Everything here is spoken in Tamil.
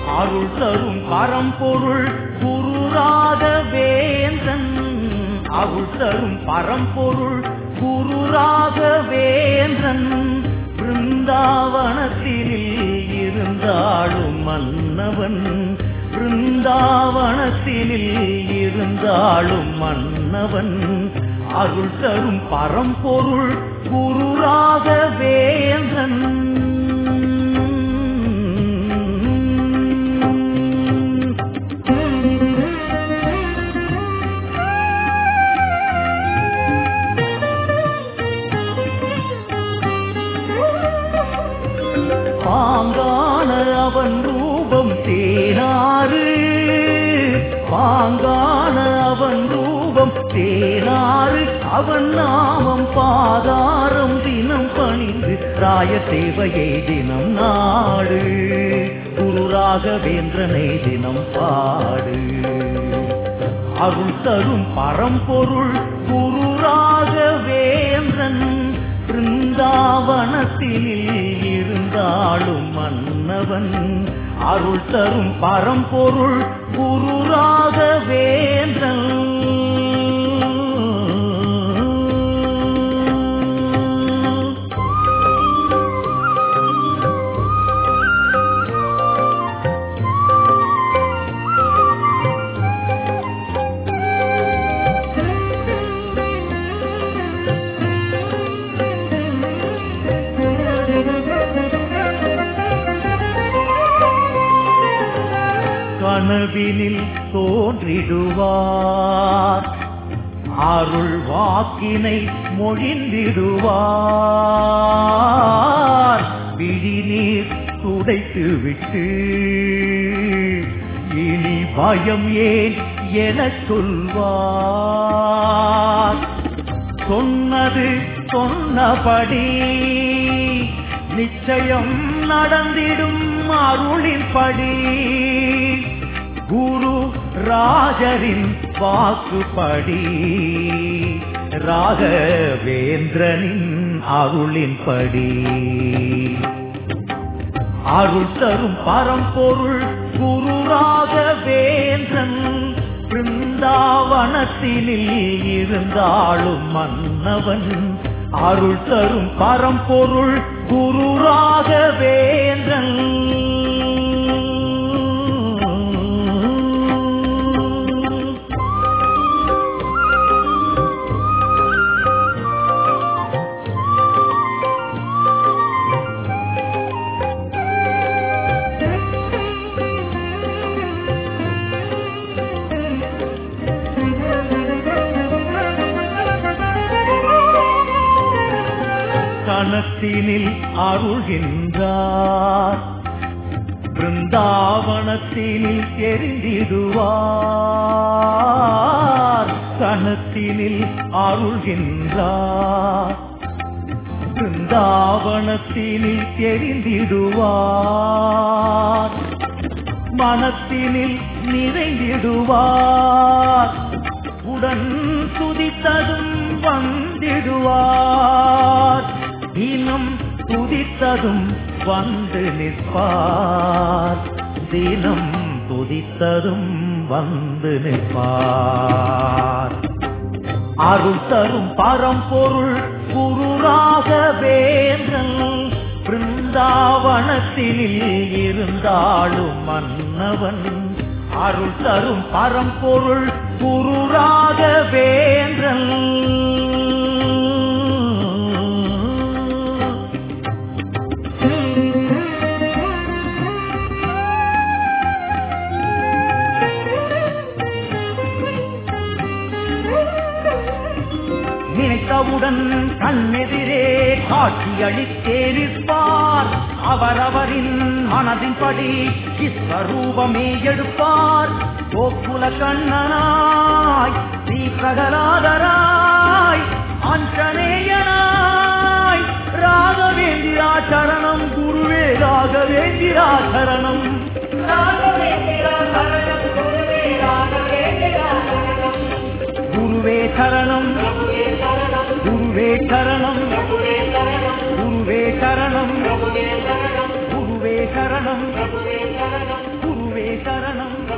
அருள் தரும் பரம்பொருள் குருராக வேந்தன் அருள் தரும் பரம்பொருள் குருராக வேந்தன் பிருந்தாவனத்தில் இருந்தாளும் மன்னவன் பிருந்தாவனத்தில் இருந்தாளும் மன்னவன் அருள் தரும் பரம்பொருள் குருராக வேந்தன் பாங்கான அவன் ரூபம் தேனாறு பாங்கான அவன் ரூபம் தேனாறு அவன் நாமம் பாதாரம் தினம் பணிந்து ராய சேவையை தினம் நாடு குரு ராகவேந்திரனை தினம் பாடு அருள் தரும் பரம்பொருள் குரு ராகவேந்திரன் பிருந்தாவனத்தில் இருந்தாலும் மன்னவன் அருள் தரும் பரம்பொருள் குரு ராகவேந்திரன் கனவினில் தோன்றிடுவார் அருள் வாக்கினை மொழிந்திடுவார் விழிநீர் துடைத்து விட்டு இனி பயம் ஏன் என சொல்வார் சொன்னது சொன்னபடி நிச்சயம் நடந்திடும் அருளின்படி குரு ராஜரின் வாக்குப்படி ராகவேந்திரனின் அருளின்படி அருள் தரும் பரம்பொருள் குரு ராகவேந்திரன் பிருந்தாவனத்தினில் இருந்தாலும் மன்னவன் அருள் தரும் பரம்பொருள் குரு ராகவேந்திரன் கணத்தினில் அருள்கின்றார் பிருந்தாவனத்தினில் எரிந்திடுவார் கணத்தினில் அருள்கின்றார் பிருந்தாவனத்தினில் எரிந்திடுவார் மனத்தினில் நிறைந்திடுவார் உடன் துதித்ததும் வந்திடுவார் தினம் துதித்ததும் வந்து நிற்பார் தினம் துதித்ததும் வந்து நிற்பார் அருள் தரும் பரம்பொருள் குருராக வேந்தன் பிருந்தாவனத்தில் இருந்தாலும் மன்னவன் அருள் தரும் பரம்பொருள் குருராக வேந்தன் நினைத்தவுடன் கண்ணெதிரே காட்சி அளித்தே நிற்பார் அவரவரின் மனதின்படி விஸ்வரூபமே எடுப்பார் கோக்குல கண்ணனாய் ஸ்ரீ பிரகலாதராய் ஆஞ்சநேயனாய் ராகவேந்திரா சரணம் குருவே ராகவேந்திரா சரணம் ராகவேந்திரா சரணம் குருவே ராகவேந்திரா சரணம் குருவே சரணம் குருவே சரணம் குருவே சரணம் குருவே சரணம் குருவே சரணம் சரணம்